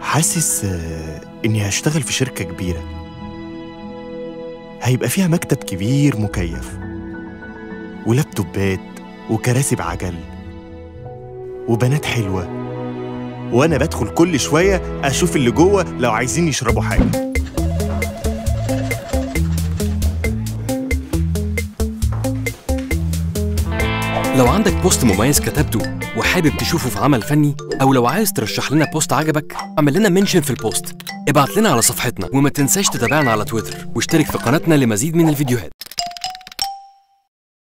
حاسس آه، إني هشتغل في شركة كبيرة هيبقى فيها مكتب كبير مكيف ولابتوبات وكراسي بعجل وبنات حلوة وأنا بدخل كل شوية أشوف اللي جوه لو عايزين يشربوا حاجة لو عندك بوست مميز كتبته وحابب تشوفه في عمل فني او لو عايز ترشح لنا بوست عجبك اعمل لنا منشن في البوست ابعت لنا على صفحتنا وما تنساش تتابعنا على تويتر واشترك في قناتنا لمزيد من الفيديوهات